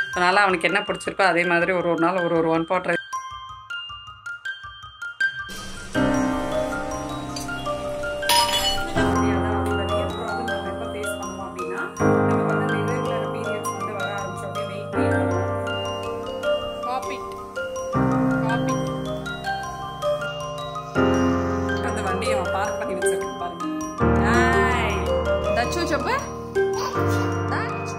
அதனால் அவனுக்கு என்ன பிடிச்சிருக்கோ அதே மாதிரி ஒரு ஒரு நாள் ஒரு ஒரு one pot rice coffee coffee அந்த வண்டியை அவன் பார்க் பண்ணி வச்சிருக்கான் பாருங்க ஹாய் தச்சு చెప్పు தச்சு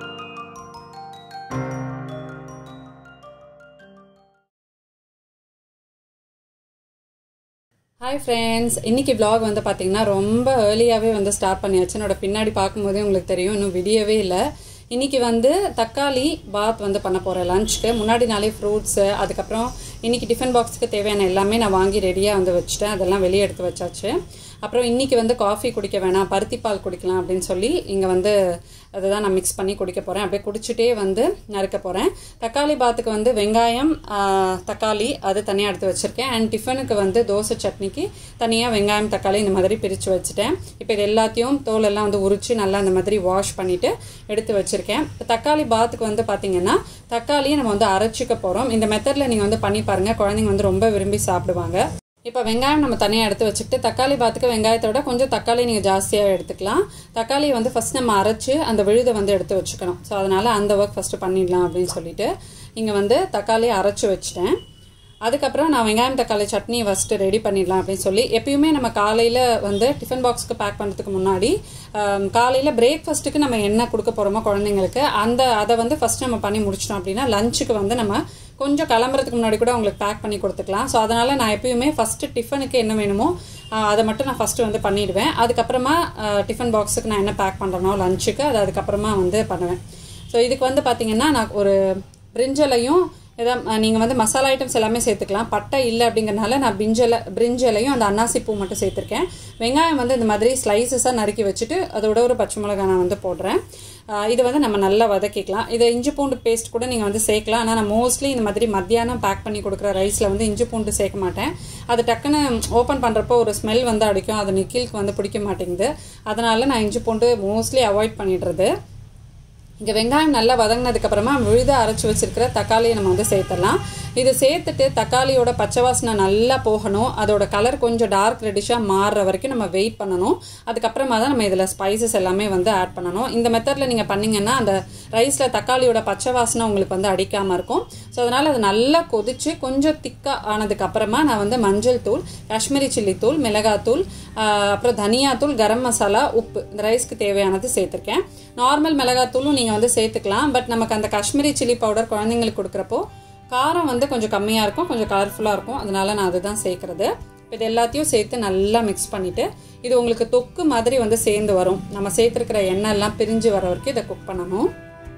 ஹாய் ஃப்ரெண்ட்ஸ் இன்னைக்கு vlog வந்து பார்த்தீங்கன்னா ரொம்ப ஏர்லியாகவே வந்து ஸ்டார்ட் பண்ணியாச்சு என்னோட பின்னாடி பார்க்கும்போதே உங்களுக்கு தெரியும் இன்னும் விடியவே இல்லை இன்னைக்கு வந்து தக்காளி பாத் வந்து பண்ண போகிறேன் லஞ்சுக்கு முன்னாடி நாளே ஃப்ரூட்ஸு அதுக்கப்புறம் இன்னைக்கு டிஃபன் பாக்ஸுக்கு தேவையான எல்லாமே நான் வாங்கி ரெடியாக வந்து வச்சுட்டேன் அதெல்லாம் வெளியே எடுத்து வச்சாச்சு அப்புறம் இன்னைக்கு வந்து காஃபி குடிக்க வேணாம் பருத்தி பால் குடிக்கலாம் அப்படின்னு சொல்லி இங்கே வந்து அதுதான் நான் மிக்ஸ் பண்ணி குடிக்க போகிறேன் அப்படியே குடிச்சிட்டே வந்து நறுக்க போகிறேன் தக்காளி பாத்துக்கு வந்து வெங்காயம் ஆ, தக்காளி அது தனியாக எடுத்து வச்சுருக்கேன் அண்ட் டிஃபனுக்கு வந்து தோசை சட்னிக்கு தனியாக வெங்காயம் தக்காளி இந்த மாதிரி பிரித்து வச்சுட்டேன் இப்போ இது எல்லாத்தையும் தோலெல்லாம் வந்து உரித்து நல்லா இந்த மாதிரி வாஷ் பண்ணிவிட்டு எடுத்து வச்சுருக்கேன் இப்போ தக்காளி பாத்துக்கு வந்து பார்த்தீங்கன்னா தக்காளியை நம்ம வந்து அரைச்சிக்க போகிறோம் இந்த மெத்தடில் நீங்கள் வந்து பண்ணி பாருங்கள் குழந்தைங்க வந்து ரொம்ப விரும்பி சாப்பிடுவாங்க இப்போ வெங்காயம் நம்ம தனியாக எடுத்து வச்சுக்கிட்டு தக்காளி பாத்துக்கு வெங்காயத்தை விட கொஞ்சம் தக்காளி நீங்கள் ஜாஸ்தியாக எடுத்துக்கலாம் தக்காளியை வந்து ஃபஸ்ட் நம்ம அரைச்சு அந்த விழுதை வந்து எடுத்து வச்சுக்கணும் ஸோ அதனால் அந்த ஒர்க் ஃபஸ்ட்டு பண்ணிடலாம் அப்படின்னு சொல்லிட்டு இங்கே வந்து தக்காளியை அரைச்சி வச்சிட்டேன் அதுக்கப்புறம் நான் வெங்காயம் தக்காளி சட்னி ஃபஸ்ட்டு ரெடி பண்ணிடலாம் அப்படின்னு சொல்லி எப்பயுமே நம்ம காலையில் வந்து டிஃபன் பாக்ஸ்க்கு பேக் பண்ணுறதுக்கு முன்னாடி காலையில் பிரேக்ஃபாஸ்ட்டுக்கு நம்ம என்ன கொடுக்க போகிறோமோ குழந்தைங்களுக்கு அந்த அதை வந்து ஃபஸ்ட் நம்ம பண்ணி முடிச்சிட்டோம் அப்படின்னா லஞ்சுக்கு வந்து நம்ம கொஞ்சம் கிளம்புறதுக்கு முன்னாடி கூட அவங்களுக்கு பேக் பண்ணி கொடுத்துக்கலாம் ஸோ அதனால் நான் எப்பயுமே ஃபஸ்ட்டு டிஃபனுக்கு என்ன வேணுமோ ஆஹ் அதை மட்டும் நான் ஃபஸ்ட்டு வந்து பண்ணிடுவேன் அதுக்கப்புறமா டிஃபன் பாக்ஸுக்கு நான் என்ன பேக் பண்ணுறனோ லஞ்சுக்கு அது அதுக்கப்புறமா வந்து பண்ணுவேன் ஸோ இதுக்கு வந்து பார்த்தீங்கன்னா நான் ஒரு பிரிஞ்சலையும் இதாக நீங்கள் வந்து மசாலா ஐட்டம்ஸ் எல்லாமே சேர்த்துக்கலாம் பட்டை இல்லை அப்படிங்கறனால நான் பிஞ்சலை பிரிஞ்சலையும் அந்த அன்னாசி பூ மட்டும் சேர்த்துருக்கேன் வெங்காயம் வந்து இந்த மாதிரி ஸ்லைசஸாக நறுக்கி வச்சுட்டு அதோட ஒரு பச்சை மிளகாய் நான் வந்து போடுறேன் ஆஹ் இது வந்து நம்ம நல்லா வதக்கிக்கலாம் இதை இஞ்சி பூண்டு பேஸ்ட் கூட நீங்கள் வந்து சேர்க்கலாம் ஆனால் நான் மோஸ்ட்லி இந்த மாதிரி மத்தியானம் பேக் பண்ணி கொடுக்குற ரைஸில் வந்து இஞ்சி பூண்டு சேர்க்க மாட்டேன் அது டக்குன்னு ஓப்பன் பண்ணுறப்போ ஒரு ஸ்மெல் வந்து அடிக்கும் அது நிக்கிலுக்கு வந்து பிடிக்க மாட்டேங்குது அதனால நான் இஞ்சி பூண்டு மோஸ்ட்லி அவாய்ட் பண்ணிடுறது இங்கே வெங்காயம் நல்லா வதங்கினதுக்கு அப்புறமா விழுத அரைச்சி வச்சிருக்கிற தக்காளியை நம்ம வந்து சேர்த்துடலாம் இது சேர்த்துட்டு தக்காளியோட பச்சை வாசனை நல்லா போகணும் அதோட கலர் கொஞ்சம் டார்க் ரெடிஷாக மாறுற வரைக்கும் நம்ம வெயிட் பண்ணணும் அதுக்கப்புறமா தான் நம்ம இதில் ஸ்பைசஸ் எல்லாமே வந்து ஆட் பண்ணணும் இந்த மெத்தடில் நீங்கள் பண்ணீங்கன்னா அந்த ரைஸில் தக்காளியோட பச்சை வாசனை உங்களுக்கு வந்து அடிக்காமல் இருக்கும் ஸோ அதனால் அது நல்லா கொதிச்சு கொஞ்சம் திக்காக ஆனதுக்கு அப்புறமா நான் வந்து மஞ்சள் தூள் காஷ்மீரி சில்லி தூள் மிளகாத்தூள் ஆஹ் அப்புறம் தனியாத்தூள் கரம் மசாலா உப்பு இந்த ரைஸ்க்கு தேவையானது சேர்த்துருக்கேன் நார்மல் மிளகாத்தூளும் நீங்கள் வந்து சேர்த்துக்கலாம் பட் நமக்கு அந்த காஷ்மீரி சில்லி பவுடர் குழந்தைங்களுக்கு கொடுக்குறப்போ காரம் வந்து கொஞ்சம் கம்மியாக இருக்கும் கொஞ்சம் கலர்ஃபுல்லாக இருக்கும் அதனால நான் அதுதான் சேர்க்குறது இது எல்லாத்தையும் சேர்த்து நல்லா மிக்ஸ் பண்ணிவிட்டு இது உங்களுக்கு தொக்கு மாதிரி வந்து சேர்ந்து வரும் நம்ம சேர்த்துருக்கிற எண்ணெய் எல்லாம் பிரிஞ்சு வர வரைக்கும் இதை குக் பண்ணணும்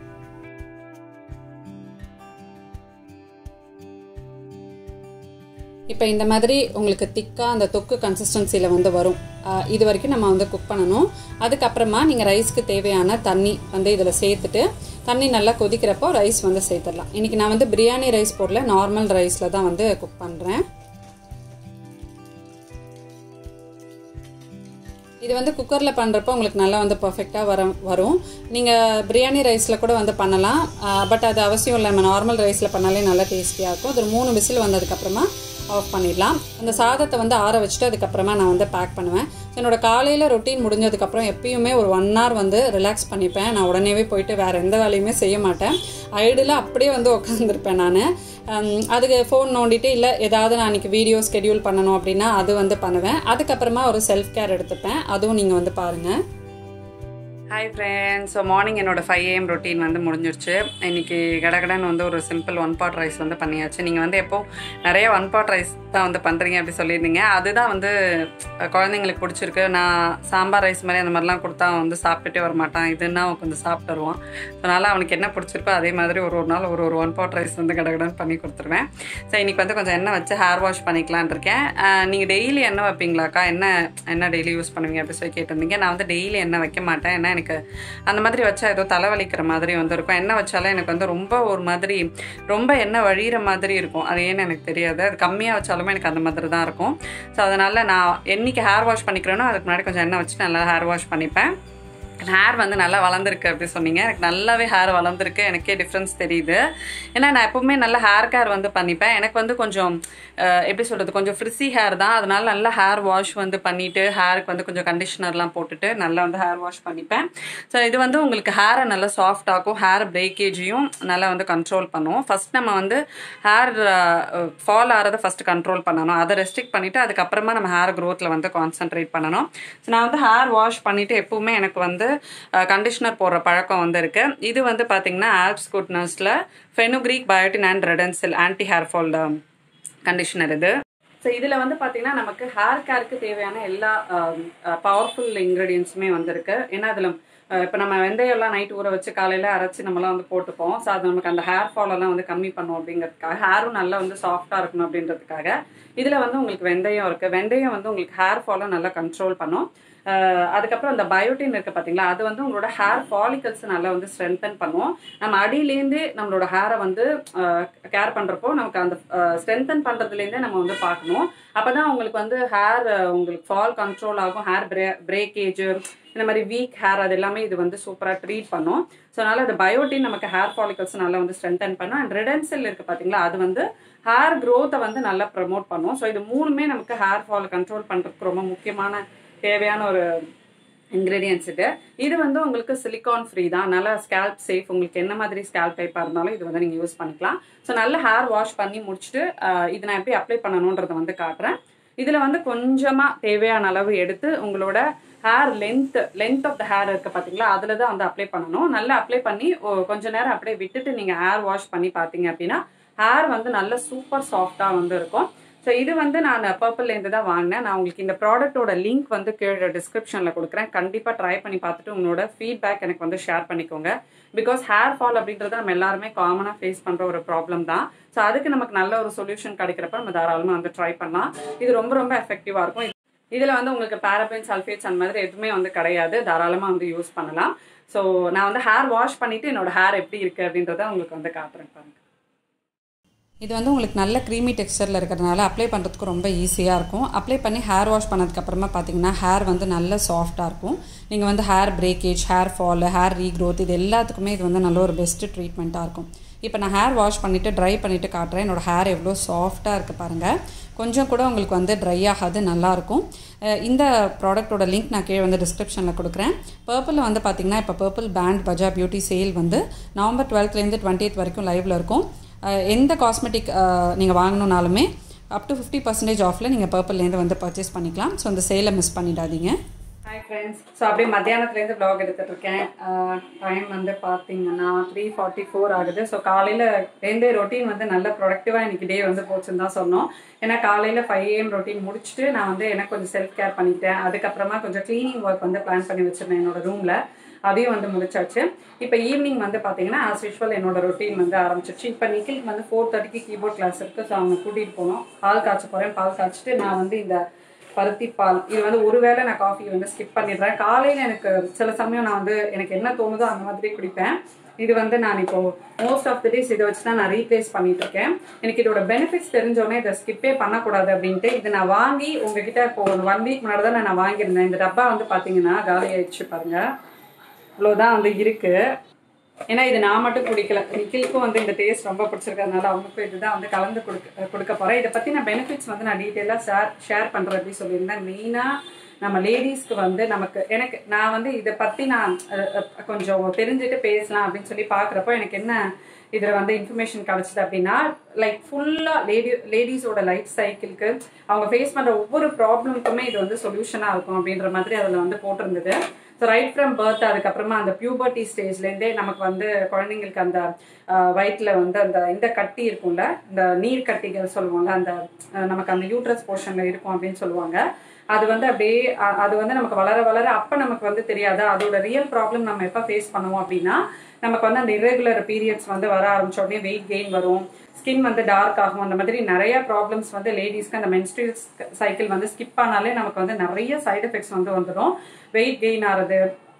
இப்போ இந்த மாதிரி உங்களுக்கு திக்காக அந்த தொக்கு கன்சிஸ்டன்சியில் வந்து வரும் ஆஹ் இது வரைக்கும் நம்ம வந்து குக் பண்ணணும் அதுக்கப்புறமா நீங்கள் ரைஸ்க்கு தேவையான தண்ணி வந்து இதில் சேர்த்துட்டு தண்ணி நல்லா கொதிக்கிறப்போ ரைஸ் வந்து சேர்த்துடலாம் இன்றைக்கி நான் வந்து பிரியாணி ரைஸ் போடல நார்மல் ரைஸில் தான் வந்து குக் பண்ணுறேன் இது வந்து குக்கரில் பண்ணுறப்போ உங்களுக்கு நல்லா வந்து பர்ஃபெக்டாக வர வரும் நீங்கள் பிரியாணி ரைஸில் கூட வந்து பண்ணலாம் பட் அது அவசியம் இல்லை நம்ம நார்மல் ரைஸில் பண்ணாலே நல்லா டேஸ்டியாக இருக்கும் அது ஒரு மூணு விசில் வந்ததுக்கப்புறமா ஆஃப் பண்ணிடலாம் அந்த சாதத்தை வந்து ஆற வச்சுட்டு அதுக்கப்புறமா நான் வந்து பேக் பண்ணுவேன் என்னோட காலையில் ரொட்டீன் முடிஞ்சதுக்கப்புறம் எப்பயுமே ஒரு ஒன் ஹவர் வந்து ரிலாக்ஸ் பண்ணிப்பேன் நான் உடனேவே போயிட்டு வேறு எந்த வேலையுமே செய்ய மாட்டேன் ஐடில் அப்படியே வந்து உட்காந்துருப்பேன் நான் அதுக்கு ஃபோன் நோண்டிட்டு இல்லை ஏதாவது நான் அன்றைக்கி வீடியோ ஸ்கெடியூல் பண்ணணும் அப்படின்னா அது வந்து பண்ணுவேன் அதுக்கப்புறமா ஒரு செல்ஃப் கேர் எடுத்துப்பேன் அதுவும் நீங்கள் வந்து பாருங்கள் ஹாய் ஃப்ரெண்ட்ஸ் ஸோ மார்னிங் என்னோட ஃபைவ் ஏஎம் ரொட்டீன் வந்து முடிஞ்சிருச்சு இன்னைக்கு கடகடன்னு வந்து ஒரு சிம்பிள் ஒன் பாட் ரைஸ் வந்து பண்ணியாச்சு நீங்கள் வந்து எப்போ நிறைய ஒன் பாட் ரைஸ் தான் வந்து பண்ணுறீங்க அப்படி சொல்லியிருந்தீங்க அதுதான் வந்து அஹ், குழந்தைங்களுக்கு பிடிச்சிருக்கு நான் சாம்பார் ரைஸ் மாதிரி அந்த மாதிரிலாம் கொடுத்தா அவன் வந்து சாப்பிட்டுட்டே வர மாட்டான் இதுன்னா அவன் கொஞ்சம் சாப்பிட்டு வருவான் அதனால் அவனுக்கு என்ன பிடிச்சிருக்கோ அதே மாதிரி ஒரு ஒரு நாள் ஒரு ஒரு ஒன் பாட் ரைஸ் வந்து கடகடன்னு பண்ணி கொடுத்துருவேன் ஸோ இன்னைக்கு வந்து கொஞ்சம் எண்ணெய் வச்சு ஹேர் வாஷ் பண்ணிக்கலான் இருக்கேன் நீங்கள் டெய்லி எண்ணெய் வைப்பீங்களாக்கா என்ன என்ன டெய்லி யூஸ் பண்ணுவீங்க அப்படி சொல்லி கேட்டிருந்தீங்க நான் வந்து டெய்லி எண்ணெய் வைக்க மாட்டேன் ஏன்னா எனக்கு அந்த மாதிரி வச்சா ஏதோ தலைவலிக்கிற மாதிரி வந்து இருக்கும் எண்ணெய் வச்சாலே எனக்கு வந்து ரொம்ப ஒரு மாதிரி ரொம்ப எண்ணெய் வழியிற மாதிரி இருக்கும் அது ஏன்னு எனக்கு தெரியாது அது கம்மியாக வச்சாலுமே எனக்கு அந்த மாதிரி தான் இருக்கும் ஸோ அதனால் நான் என்னைக்கு ஹேர் வாஷ் பண்ணிக்கிறேனோ அதுக்கு முன்னாடி கொஞ்சம் எண்ணெய் வச்சு நல்லா ஹேர் வாஷ் பண்ணிப்பேன் ஹேர் வந்து நல்லா வளர்ந்துருக்கு அப்படி சொன்னீங்க எனக்கு நல்லாவே ஹேர் வளர்ந்துருக்கு எனக்கே டிஃப்ரென்ஸ் தெரியுது ஏன்னா நான் எப்பவுமே நல்ல ஹேர் கேர் வந்து பண்ணிப்பேன் எனக்கு வந்து கொஞ்சம் அஹ், எப்படி சொல்கிறது கொஞ்சம் ஃப்ரிஸி ஹேர் தான் அதனால நல்லா ஹேர் வாஷ் வந்து பண்ணிவிட்டு ஹேருக்கு வந்து கொஞ்சம் கண்டிஷனர்லாம் போட்டுட்டு நல்லா வந்து ஹேர் வாஷ் பண்ணிப்பேன் ஸோ இது வந்து உங்களுக்கு ஹேரை நல்லா சாஃப்ட் ஆக்கும் ஹேர் பிரேக்கேஜையும் நல்லா வந்து கண்ட்ரோல் பண்ணும் ஃபர்ஸ்ட் நம்ம வந்து ஹேர் ஃபால் ஆகிறத ஃபர்ஸ்ட் கண்ட்ரோல் பண்ணணும் அதை ரெஸ்ட்ரிக்ட் பண்ணிவிட்டு அதுக்கப்புறமா நம்ம ஹேர் க்ரோத்தில் வந்து கான்சென்ட்ரேட் பண்ணணும் ஸோ நான் வந்து ஹேர் வாஷ் பண்ணிவிட்டு எப்பவுமே எனக்கு வந்து கண்டிஷனர் போடுற பழக்கம் வந்து இருக்கு இது வந்து பார்த்தீங்கன்னா ஆல்ப்ஸ் குட்னஸில் fenugreek biotin and redensyl anti hair fall conditioner இது ஸோ இதில் வந்து பார்த்தீங்கன்னா நமக்கு ஹேர் கேருக்கு தேவையான எல்லா பவர்ஃபுல் இன்க்ரீடியன்ஸுமே வந்திருக்கு ஏன்னா அதில் இப்போ நம்ம வெந்தயம்லாம் நைட் ஊற வச்சு காலையில் அரைச்சி நம்மலாம் வந்து போட்டுப்போம் ஸோ அது நமக்கு அந்த ஹேர் ஃபால் எல்லாம் வந்து கம்மி பண்ணும் அப்படிங்கிறதுக்காக ஹேரும் நல்லா வந்து சாஃப்டாக இருக்கணும் அப்படின்றதுக்காக இதில் வந்து உங்களுக்கு வெந்தயம் இருக்குது வெந்தயம் வந்து உங்களுக்கு ஹேர் ஃபாலை நல்லா கண்ட்ரோல் பண்ணும் அஹ் அதுக்கப்புறம் அந்த பயோட்டின் இருக்கு பார்த்தீங்களா அது வந்து உங்களோட ஹேர் ஃபாலிகல்ஸ் நல்லா வந்து ஸ்ட்ரென்தன் பண்ணும் நம்ம அடியிலேருந்தே நம்மளோட ஹேரை வந்து கேர் பண்ணுறப்போ நமக்கு அந்த ஸ்ட்ரென்தன் பண்ணுறதுலேருந்தே நம்ம வந்து பார்க்கணும் அப்போ தான் உங்களுக்கு வந்து ஹேர் உங்களுக்கு ஃபால் கண்ட்ரோல் ஆகும் ஹேர் பிரே பிரேக்கேஜ் இந்த மாதிரி வீக் ஹேர் அது எல்லாமே இது வந்து சூப்பராக ட்ரீட் பண்ணும் ஸோ அதனால் அந்த பயோட்டின் நமக்கு ஹேர் ஃபாலிகல்ஸ் நல்லா வந்து ஸ்ட்ரென்தன் பண்ணும் அண்ட் ரெடன்செல் இருக்கு பார்த்தீங்களா அது வந்து ஹேர் க்ரோத்தை வந்து நல்லா ப்ரமோட் பண்ணும் ஸோ இது மூணுமே நமக்கு ஹேர் ஃபால் கண்ட்ரோல் பண்ணுறதுக்கு ரொம்ப முக்கியமான தேவையான ஒரு இன்க்ரீடியன்ஸ் இது இது வந்து உங்களுக்கு சிலிகான் ஃப்ரீ தான் நல்லா ஸ்கேல்ப் சேஃப் உங்களுக்கு என்ன மாதிரி ஸ்கேல்ப் டைப்பாக இருந்தாலும் இது வந்து நீங்கள் யூஸ் பண்ணிக்கலாம் ஸோ நல்ல ஹேர் வாஷ் பண்ணி முடிச்சுட்டு ஆஹ் இது நான் எப்படி அப்ளை பண்ணணுன்றதை வந்து காட்டுறேன் இதில் வந்து கொஞ்சமாக தேவையான அளவு எடுத்து உங்களோட hair length length of the hair இருக்குது பார்த்தீங்களா அதில் தான் வந்து அப்ளை பண்ணணும் நல்லா அப்ளை பண்ணி ஓ- கொஞ்ச நேரம் அப்படியே விட்டுட்டு நீங்கள் ஹேர் வாஷ் பண்ணி பார்த்தீங்க அப்படின்னா ஹேர் வந்து நல்ல சூப்பர் சாஃப்டாக வந்து இருக்கும் ஸோ இது வந்து நான் பர்பிள்லேருந்து தான் வாங்கினேன் நான் உங்களுக்கு இந்த ப்ராடக்ட்டோட லிங்க் வந்து கீழே டிஸ்கிரிப்ஷனில் கொடுக்குறேன் கண்டிப்பாக ட்ரை பண்ணி பார்த்துட்டு உங்களோட ஃபீட்பேக் எனக்கு வந்து ஷேர் பண்ணிக்கோங்க பிகாஸ் ஹேர் ஃபால் அப்படின்றது நம்ம எல்லாருமே காமனாக ஃபேஸ் பண்ணுற ஒரு ப்ராப்ளம் தான் ஸோ அதுக்கு நமக்கு நல்ல ஒரு சொல்யூஷன் கிடைக்கிறப்ப நம்ம தாராளமாக வந்து ட்ரை பண்ணலாம் இது ரொம்ப ரொம்ப எஃபெக்டிவாக இருக்கும் இதில் வந்து உங்களுக்கு பேரபின் சல்ஃபேட்ஸ் அந்த மாதிரி எதுவுமே வந்து கிடையாது தாராளமாக வந்து யூஸ் பண்ணலாம் ஸோ நான் வந்து ஹேர் வாஷ் பண்ணிவிட்டு என்னோட ஹேர் எப்படி இருக்குது அப்படின்றத உங்களுக்கு வந்து காட்டுறேன் பாருங்க இது வந்து உங்களுக்கு நல்ல க்ரீமி டெக்ஸ்சரில் இருக்கிறதுனால அப்ளை பண்ணுறதுக்கு ரொம்ப ஈஸியாக இருக்கும் அப்ளை பண்ணி ஹேர் வாஷ் பண்ணதுக்கப்புறமா பார்த்தீங்கன்னா ஹேர் வந்து நல்ல சாஃப்டாக இருக்கும் நீங்கள் வந்து hair breakage hair fall hair regrowth இது எல்லாத்துக்குமே இது வந்து நல்ல ஒரு பெஸ்ட்டு ட்ரீட்மெண்ட்டாக இருக்கும் இப்போ நான் ஹேர் வாஷ் பண்ணிவிட்டு ட்ரை பண்ணிவிட்டு காட்டுறேன் என்னோட ஹேர் எவ்வளோ சாஃப்டாக இருக்குது பாருங்கள் கொஞ்சம் கூட உங்களுக்கு வந்து ட்ரை ஆகாது நல்லாயிருக்கும் அஹ் இந்த ப்ராடக்ட்டோட லிங்க் நான் கீழே வந்து டிஸ்கிரிப்ஷனில் கொடுக்குறேன் பர்பிளில் வந்து பார்த்தீங்கன்னா இப்போ purple band Baaja beauty sale வந்து நவம்பர் டுவெல்த்லேருந்து டுவெண்ட்டி வரைக்கும் லைவில் இருக்கும் அஹ் எந்த காஸ்மெட்டிக் நீங்கள் வாங்கணுனாலுமே அப் டு ஃபிஃப்டி பர்சன்டேஜ் ஆஃபில் நீங்கள் பர்பிள்லேருந்து வந்து பர்ச்சேஸ் பண்ணிக்கலாம் ஸோ அந்த சேலை மிஸ் பண்ணிடாதீங்க ஹாய் ஃப்ரெண்ட்ஸ் ஸோ அப்படியே மத்தியானத்துலேருந்து ப்ளாக் எடுத்துட்டு இருக்கேன் டைம் வந்து பார்த்தீங்கன்னா த்ரீ ஃபார்ட்டி ஃபோர் ஆகுது ஸோ காலையில் ரெண்டே ரொட்டீன் வந்து நல்ல ப்ரொடக்டிவாக இன்னைக்கு டே வந்து போச்சுன்னு தான் சொன்னோம் ஏன்னா காலையில் ஃபைவ் ஏஎம் ரொட்டீன் முடிச்சுட்டு நான் வந்து எனக்கு கொஞ்சம் செல்ஃப் கேர் பண்ணிக்கிட்டேன் அதுக்கப்புறமா கொஞ்சம் க்ளீனிங் ஒர்க் வந்து பிளான் பண்ணி வச்சிருந்தேன் என்னோட ரூமில் அதையும் வந்து முடிச்சாச்சு இப்போ ஈவினிங் வந்து பார்த்தீங்கன்னா ஆஸ் யூஷுவல் என்னோட ரொட்டீன் வந்து ஆரம்பிச்சிருச்சு இப்போ நிக்கிலுக்கு வந்து ஃபோர் தேர்ட்டிக்கு கீபோர்ட் கிளாஸ் இருக்குது ஸோ அவங்க கூட்டிகிட்டு போனோம் பால் காய்ச்ச போகிறேன் பால் காய்ச்சிட்டு நான் வந்து இந்த பருத்தி பால் இது வந்து ஒருவேளை நான் காஃபி வந்து ஸ்கிப் பண்ணிடுறேன் காலையில் எனக்கு சில சமயம் நான் வந்து எனக்கு என்ன தோணுதோ அந்த மாதிரி குடிப்பேன் இது வந்து நான் இப்போ மோஸ்ட் ஆஃப் த டேஸ் இதை வச்சு தான் நான் ரீப்ளேஸ் பண்ணிட்டு இருக்கேன் எனக்கு இதோட பெனிஃபிட்ஸ் தெரிஞ்சோடனே இதை ஸ்கிப்பே பண்ணக்கூடாது அப்படின்ட்டு இதை நான் வாங்கி உங்ககிட்ட இப்போ ஒரு ஒன் வீக் முன்னாடி தான் நான் வாங்கியிருந்தேன் இந்த டப்பா வந்து பார்த்தீங்கன்னா காலி ஆயிடுச்சு பாருங்க இவ்வளோதான் வந்து இருக்கு ஏன்னா இது நான் மட்டும் குடிக்கல நிக்கிலுக்கும் வந்து இந்த டேஸ்ட் ரொம்ப பிடிச்சிருக்கிறதுனால அவனுக்கும் இதுதான் வந்து கலந்து கொடுக்க கொடுக்க போகிறேன் இதை பற்றி நான் பெனிஃபிட்ஸ் வந்து நான் டீட்டெயிலாக ஷேர் ஷேர் பண்ணுறது அப்படி சொல்லியிருந்தேன் மெயினாக நம்ம லேடிஸ்க்கு வந்து நமக்கு எனக்கு நான் வந்து இதை பற்றி நான் அஹ், அஹ், கொஞ்சம் தெரிஞ்சுட்டு பேசலாம் அப்படின்னு சொல்லி பார்க்குறப்போ எனக்கு என்ன இதில் வந்து இன்ஃபர்மேஷன் கிடச்சிது அப்படின்னா லைக் ஃபுல்லாக லேடி லேடிஸோட லைஃப் சைக்கிளுக்கு அவங்க ஃபேஸ் பண்ணுற ஒவ்வொரு ப்ராப்ளம்க்குமே இது வந்து சொல்யூஷனாக இருக்கும் அப்படின்ற மாதிரி அதில் வந்து போட்டிருந்தது ஸோ ரைட் ஃப்ரம் பர்த் அதுக்கப்புறமா அந்த பியூபர்ட்டி ஸ்டேஜ்லேருந்தே நமக்கு வந்து குழந்தைங்களுக்கு அந்த வயிற்றில் வந்து அந்த இந்த கட்டி இருக்கும்ல இந்த நீர் கட்டிகள் சொல்லுவோம்ல அந்த அஹ், நமக்கு அந்த யூட்ரஸ் போர்ஷனில் இருக்கும் அப்படின்னு சொல்லுவாங்க அது வந்து அப்படியே அ- அது வந்து நமக்கு வளர வளர அப்போ நமக்கு வந்து தெரியாது அதோட ரியல் ப்ராப்ளம் நம்ம எப்போ ஃபேஸ் பண்ணுவோம் அப்படின்னா நமக்கு வந்து அந்த irregular பீரியட்ஸ் வந்து வர ஆரம்பிச்ச உடனே வெயிட் கெயின் வரும் ஸ்கின் வந்து டார்க் ஆகும் அந்த மாதிரி நிறைய ப்ராப்ளம்ஸ் வந்து லேடிஸ்க்கு அந்த மென்ஸ்ட்ரியல் சைக்கிள் வந்து ஸ்கிப் ஆனாலே நமக்கு வந்து நிறைய சைடு எஃபெக்ட்ஸ் வந்து வந்துடும் வெயிட் கெயின் ஆகிறது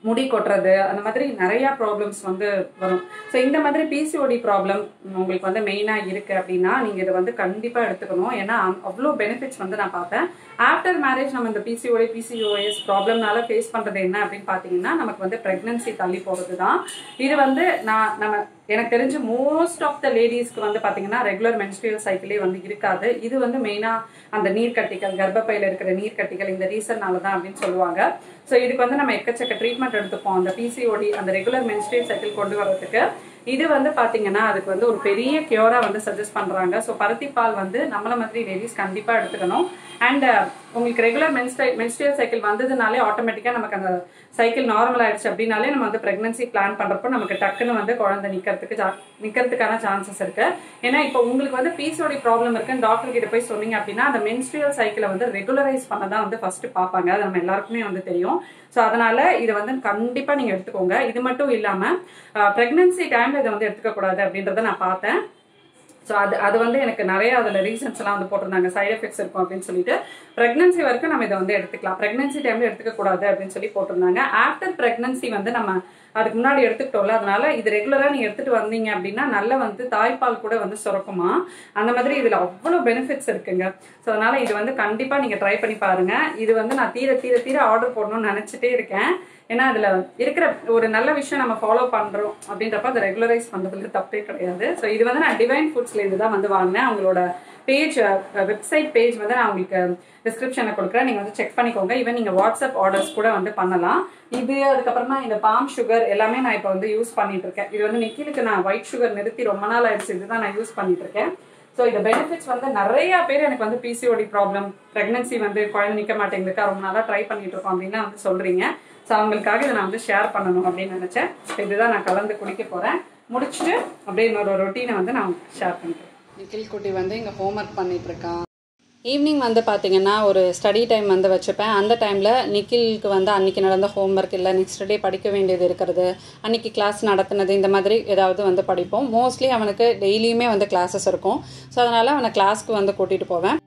முடி கொட்டுறது அந்த மாதிரி நிறைய ப்ராப்ளம்ஸ் வந்து வரும் ஸோ இந்த மாதிரி பிசிஓடி ப்ராப்ளம் உங்களுக்கு வந்து மெயினாக இருக்கு அப்படின்னா நீங்கள் இதை வந்து கண்டிப்பாக எடுத்துக்கணும் ஏன்னா அவ்வளோ பெனிஃபிட்ஸ் வந்து நான் பார்த்தேன் ஆஃப்டர் மேரேஜ் நம்ம இந்த பிசிஓடி பிசிஓஎஸ் ப்ராப்ளம்னால ஃபேஸ் பண்ணுறது என்ன அப்படின்னு பார்த்தீங்கன்னா நமக்கு வந்து ப்ரெக்னன்சி தள்ளி போகிறது தான் இது வந்து நான் நம்ம எனக்கு தெரிஞ்சு மோஸ்ட் ஆஃப் த லேடிஸ்க்கு வந்து பார்த்தீங்கன்னா ரெகுலர் மென்ஸ்ட்ரியல் சைக்கிளே வந்து இருக்காது இது வந்து மெயினாக அந்த நீர்க்கட்டிகள் கர்ப்பப்பையில் இருக்கிற நீர்க்கட்டிகள் இந்த ரீசன்னால தான் அப்படின்னு சொல்லுவாங்க ஸோ இதுக்கு வந்து நம்ம எக்கச்சக்க ட்ரீட்மெண்ட் எடுத்துப்போம் அந்த பிசிஓடி அந்த ரெகுலர் மென்ஸ்ட்ரியல் சைக்கிள் கொண்டு வரதுக்கு இது வந்து பாத்தீங்கன்னா அதுக்கு வந்து ஒரு பெரிய கியூரா வந்து சஜஸ்ட் பண்றாங்க ஸோ பருத்திப்பால் வந்து நம்மள மாதிரி லேடிஸ் கண்டிப்பா எடுத்துக்கணும் அண்ட் உங்களுக்கு ரெகுலர் மென்ஸ்டை மென்ஸ்ட்ரியல் சைக்கிள் வந்ததுனாலே ஆட்டோமேட்டிக்கா நமக்கு அந்த சைக்கிள் நார்மல் ஆயிடுச்சு அப்படின்னாலே நம்ம வந்து பிரெக்னன்சி பிளான் பண்றப்போ நமக்கு டக்குன்னு வந்து குழந்தை நிக்கிறதுக்கு ஜா- நிக்கிறதுக்கான சான்சஸ் இருக்கு ஏன்னா இப்போ உங்களுக்கு வந்து பிசிஓடி ப்ராப்ளம் இருக்குன்னு டாக்டர் கிட்ட போய் சொன்னீங்க அப்படின்னா அந்த மென்ஸ்ட்ரியல் சைக்கிளை வந்து ரெகுலரைஸ் பண்ண தான் வந்து ஃபர்ஸ்ட் பார்ப்பாங்க அது நம்ம எல்லாருக்குமே வந்து தெரியும் ஸோ அதனால இதை வந்து கண்டிப்பா நீங்க எடுத்துக்கோங்க இது மட்டும் இல்லாம பிரெக்னன்சி டைம்ல இதை வந்து எடுத்துக்க கூடாது அப்படின்றத நான் பார்த்தேன் ஸோ அது அது வந்து எனக்கு நிறைய அதில் ரீசன்ஸ் எல்லாம் வந்து போட்டிருந்தாங்க சைடு எஃபெக்ட்ஸ் இருக்கும் அப்படின்னு சொல்லிட்டு ப்ரெக்னன்சி வரைக்கும் நம்ம இதை வந்து எடுத்துக்கலாம் ப்ரெக்னன்சி டைம்ல எடுத்துக்க கூடாது அப்படின்னு சொல்லி போட்டிருந்தாங்க ஆஃப்டர் ப்ரெக்னன்சி வந்து நம்ம அதுக்கு முன்னாடி எடுத்துக்கிட்டோம்ல அதனால இது ரெகுலராக நீங்கள் எடுத்துட்டு வந்தீங்க அப்படின்னா நல்ல வந்து தாய்ப்பால் கூட வந்து சுரக்குமா அந்த மாதிரி இதில் அவ்வளோ பெனிஃபிட்ஸ் இருக்குங்க ஸோ அதனால இது வந்து கண்டிப்பாக நீங்கள் ட்ரை பண்ணி பாருங்க இது வந்து நான் தீர தீர தீர ஆர்டர் போடணும்னு நினச்சிட்டே இருக்கேன் ஏன்னா அதில் இருக்கிற ஒரு நல்ல விஷயம் நம்ம ஃபாலோ பண்ணுறோம் அப்படின்றப்ப அதை ரெகுலரைஸ் பண்ணுறதுல தப்பே கிடையாது ஸோ இது வந்து நான் டிவைன் ஃபுட்ஸ்லேருந்து தான் வந்து வாங்கினேன் அவங்களோட பேஜ் வெப்சைட் பேஜ் வந்து நான் உங்களுக்கு டிஸ்கிரிப்ஷனில் கொடுக்குறேன் நீங்கள் வந்து செக் பண்ணிக்கோங்க ஈவன் நீங்கள் வாட்ஸ்அப் ஆர்டர்ஸ் கூட வந்து பண்ணலாம் இது அதுக்கப்புறமா இந்த பாம் சுகர் எல்லாமே நான் இப்போ வந்து யூஸ் பண்ணிட்டு இருக்கேன் இது வந்து நிக்கிலுக்கு நான் ஒயிட் சுகர் நிறுத்தி ரொம்ப நாள் ஆயிடுச்சு இதுதான் நான் யூஸ் பண்ணிட்டு இருக்கேன் ஸோ இந்த பெனிஃபிட்ஸ் வந்து நிறைய பேர் எனக்கு வந்து பிசிஓடி ப்ராப்ளம் ப்ரெக்னன்சி வந்து குழந்தை நிற்க மாட்டேங்குதுக்கா ரொம்ப நாளாக ட்ரை பண்ணிட்டு இருக்கோம் அப்படின்னு வந்து சொல்றீங்க ஸோ அவங்களுக்காக இதை நான் வந்து ஷேர் பண்ணணும் அப்படின்னு நினச்சேன் இதுதான் நான் கலந்து குடிக்க போகிறேன் முடிச்சுட்டு அப்படியே இன்னொரு ரொட்டீனை வந்து நான் ஷேர் பண்ணிக்கிறேன் நிக்கில் குட்டி வந்து இங்கே ஹோம்ஒர்க் பண்ணிட்டு இருக்கான் ஈவினிங் வந்து பார்த்தீங்கன்னா ஒரு ஸ்டடி டைம் வந்து வச்சுப்பேன் அந்த டைமில் நிக்கிலுக்கு வந்து அன்றைக்கி நடந்த ஹோம்ஒர்க் இல்லை நெக்ஸ்ட் டே படிக்க வேண்டியது இருக்கிறது அன்றைக்கி கிளாஸ் நடத்துனது இந்த மாதிரி ஏதாவது வந்து படிப்போம் மோஸ்ட்லி அவனுக்கு டெய்லியுமே வந்து கிளாஸஸ் இருக்கும் ஸோ அதனால் அவனை கிளாஸ்க்கு வந்து கூட்டிகிட்டு போவேன்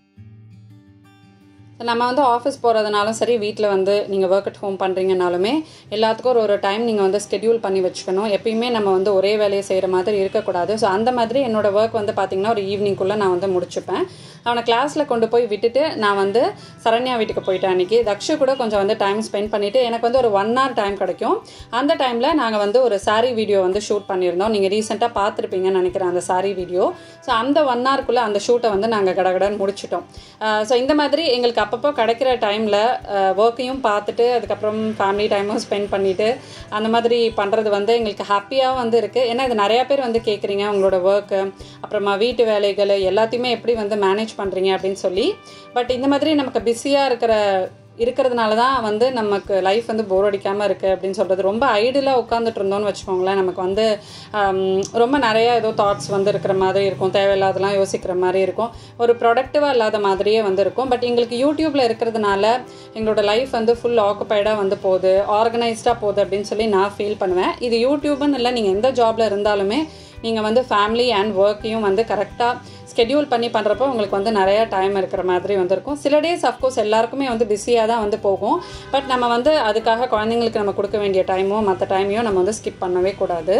நம்ம வந்து ஆஃபீஸ் போகிறதுனாலும் சரி வீட்டில் வந்து நீங்கள் ஒர்க் அட் ஹோம் பண்ணுறீங்கனாலுமே எல்லாத்துக்கும் ஒரு ஒரு டைம் நீங்கள் வந்து ஸ்கெடியூல் பண்ணி வச்சுக்கணும் எப்பயுமே நம்ம வந்து ஒரே வேலையை செய்கிற மாதிரி இருக்கக்கூடாது ஸோ அந்த மாதிரி என்னோட ஒர்க் வந்து பார்த்திங்கன்னா ஒரு ஈவினிங்குள்ளே நான் வந்து முடிச்சுப்பேன் அவனை கிளாஸில் கொண்டு போய் விட்டுட்டு நான் வந்து சரண்யா வீட்டுக்கு போயிட்டேன் அன்றைக்கி தக்ஷு கூட கொஞ்சம் வந்து டைம் ஸ்பெண்ட் பண்ணிவிட்டு எனக்கு வந்து ஒரு ஒன் ஹவர் டைம் கிடைக்கும் அந்த டைமில் நாங்கள் வந்து ஒரு சாரீ வீடியோ வந்து ஷூட் பண்ணியிருந்தோம் நீங்கள் ரீசெண்டாக பார்த்துருப்பீங்கன்னு நினைக்கிறேன் அந்த சாரீ வீடியோ ஸோ அந்த ஒன் ஹவருக்குள்ளே அந்த ஷூட்டை வந்து நாங்கள் கடகடன்னு முடிச்சிட்டோம் ஸோ இந்த மாதிரி எங்களுக்கு அப்பப்போ கிடைக்கிற டைமில் ஒர்க்கையும் பார்த்துட்டு அதுக்கப்புறம் ஃபேமிலி டைமும் ஸ்பெண்ட் பண்ணிவிட்டு அந்த மாதிரி பண்ணுறது வந்து எங்களுக்கு ஹாப்பியாக வந்து இருக்குது ஏன்னா இது நிறையா பேர் வந்து கேட்குறீங்க உங்களோட ஒர்க்கு அப்புறமா வீட்டு வேலைகள் எல்லாத்தையுமே எப்படி வந்து மேனேஜ் பண்ணுறீங்க அப்படின்னு சொல்லி பட் இந்த மாதிரி நமக்கு பிஸியாக இருக்கிற இருக்கிறதுனால தான் வந்து நமக்கு லைஃப் வந்து போர் அடிக்காமல் இருக்குது அப்படின்னு சொல்கிறது ரொம்ப ஐடியலாக உட்காந்துட்டு இருந்தோம்னு வச்சுக்கோங்களேன் நமக்கு வந்து ஆம், ரொம்ப நிறைய ஏதோ தாட்ஸ் வந்து இருக்கிற மாதிரி இருக்கும் தேவையில்லாதெல்லாம் யோசிக்கிற மாதிரி இருக்கும் ஒரு ப்ரொடக்டிவாக இல்லாத மாதிரியே வந்து இருக்கும் பட் எங்களுக்கு யூடியூப்பில் இருக்கிறதுனால எங்களோட லைஃப் வந்து ஃபுல் ஆக்குப்பைடாக வந்து போகுது ஆர்கனைஸ்டாக போகுது அப்படின்னு சொல்லி நான் ஃபீல் பண்ணுவேன் இது யூடியூப்னு இல்லை நீங்கள் எந்த ஜாபில் இருந்தாலுமே நீங்கள் வந்து ஃபேமிலி அண்ட் ஒர்க்கையும் வந்து கரெக்டாக ஸ்கெடியூல் பண்ணி பண்ணுறப்போ உங்களுக்கு வந்து நிறைய டைம் இருக்கிற மாதிரி வந்து இருக்கும் சில டேஸ் அஃப்கோர்ஸ் எல்லாருக்குமே வந்து பிஸியாக தான் வந்து போகும் பட் நம்ம வந்து அதுக்காக குழந்தைங்களுக்கு நம்ம கொடுக்க வேண்டிய டைமோ மற்ற டைமையும் நம்ம வந்து ஸ்கிப் பண்ணவே கூடாது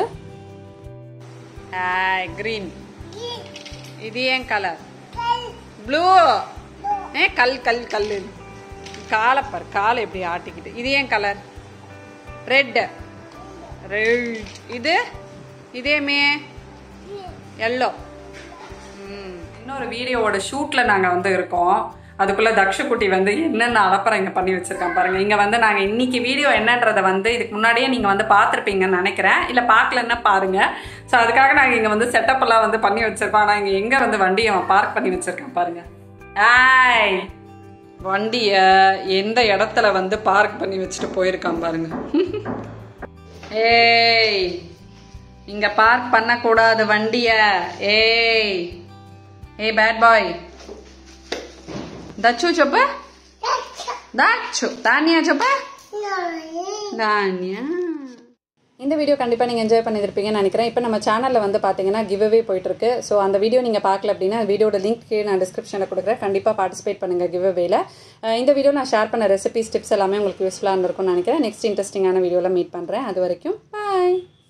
க்ரீன் இது ஏன் கலர் ப்ளூ ஏ கல் கல் கல் காலை பாரு காலை எப்படி ஆட்டிக்கிட்டு இது ஏன் கலர் ரெட் ரெட் இது இதேமே எல்லோ இன்னொரு வீடியோவோட ஷூட்டில் நாங்கள் வந்து இருக்கோம் அதுக்குள்ளே தக்ஷகுட்டி வந்து என்னென்ன அலப்பறம் இங்கே பண்ணி வச்சுருக்கான் பாருங்கள் இங்கே வந்து நாங்கள் இன்னைக்கு வீடியோ என்னன்றதை வந்து இதுக்கு முன்னாடியே நீங்கள் வந்து பார்த்துருப்பீங்கன்னு நினைக்கிறேன் இல்லை பார்க்கலன்னா பாருங்கள் ஸோ அதுக்காக நாங்கள் இங்கே வந்து செட்டப் எல்லாம் வந்து பண்ணி வச்சுருக்கோம் ஆனால் இங்கே எங்கே வந்து வண்டியை அவன் பார்க் பண்ணி வச்சுருக்கான் பாருங்கள் ஆய் வண்டியை எந்த இடத்துல வந்து பார்க் பண்ணி வச்சுட்டு போயிருக்கான் பாருங்க ஏய் இங்க பார்க் பண்ணக்கூடாது வண்டிய ஏய் ஏய் பேட் பாய் దచ్చు చెప్ప దాచ్చు ధాన్యా చెప్ప ధాన్య இந்த வீடியோ கண்டிப்பாக நீங்கள் என்ஜாய் பண்ணியிருப்பீங்கன்னு நினைக்கிறேன் இப்போ நம்ம சேனலில் வந்து பார்த்தீங்கன்னா கிவ்அவே போயிட்டுருக்கு ஸோ அந்த வீடியோ நீங்கள் பார்க்கல அப்படின்னா வீடியோட லிங்க் கீழே நான் டிஸ்கிரிப்ஷனில் கொடுக்குறேன் கண்டிப்பாக பார்ட்டிசிபேட் பண்ணுங்கள் கிவ்அவேல இந்த வீடியோ நான் ஷேர் பண்ண ரெசிபிஸ் டிப்ஸ் எல்லாமே உங்களுக்கு யூஸ்ஃபுல்லாக இருந்திருக்கும்னு நினைக்கிறேன் நெக்ஸ்ட் இன்ட்ரெஸ்டிங்கான வீடியோவில் மீட் பண்ணுறேன் அது வரைக்கும் பாய்